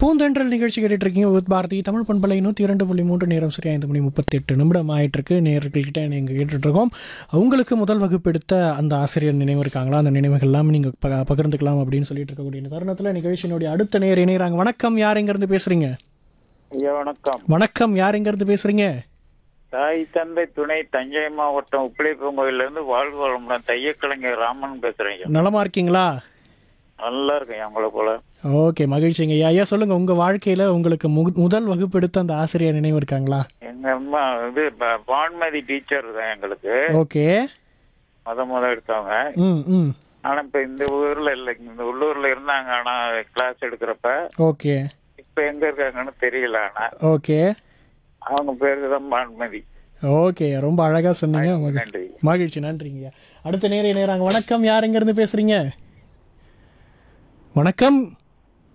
பூந்தென்றல் நிகழ்ச்சி கேட்டுட்டு இருக்கீங்க வித் பாரதி தமிழ் பண்பலை நூற்றி இரண்டு புள்ளி மூன்று நேரம் சரி ஐந்து மணி முப்பத்தி எட்டு நிமிடம் ஆயிட்டு இருக்கு நேர்கள்கிட்ட நீங்கள் கேட்டுட்டு இருக்கோம் உங்களுக்கு முதல் வகுப்பு எடுத்த அந்த ஆசிரியர் நினைவு இருக்காங்களா அந்த நினைவுகள் எல்லாம் நீங்கள் ப பகிர்ந்துக்கலாம் அப்படின்னு சொல்லிட்டு இருக்கக்கூடிய இந்த தருணத்தில் நிகழ்ச்சியினுடைய அடுத்த நேர் இணையறாங்க வணக்கம் யார் எங்கேருந்து பேசுறீங்க ஐயா வணக்கம் வணக்கம் யார் எங்கேருந்து பேசுறீங்க தாய் தந்தை துணை தஞ்சை மாவட்டம் உப்பிலிப்பங்கோயில இருந்து வாழ்க வளமுடன் தையக்கலைஞர் ராமன் பேசுறேன் ஐயா. நலமா இருக்கீங்களா நல்லா இருக்கேன் உங்களை போல ஓகே மகிழ்ச்சிங்க ஐயா ஐயா சொல்லுங்க உங்க வாழ்க்கையில உங்களுக்கு மு- முதல் வகுப்பு எடுத்த அந்த ஆசிரியர் நினைவு இருக்காங்களா எங்க அம்மா இது ப- பான்மதி டீச்சர் தான் எங்களுக்கு ஓகே முத முத எடுத்தவங்க ம் ம் ஆனா இப்ப இந்த ஊர்ல இல்ல இந்த உள்ளூர்ல இருந்தாங்க ஆனா கிளாஸ் எடுக்கிறப்ப ஓகே இப்ப எங்க இருக்காங்கன்னு தெரியல ஆனா ஓகே அவங்க பேருக்கு தான் பான்மதி ஓகே ரொம்ப அழகா சொன்னீங்க மகி- நன்றி மகிழ்ச்சி நன்றிங்க அடுத்த நேரம் நேராங்க வணக்கம் யார் எங்க இருந்து பேசுறீங்க வணக்கம்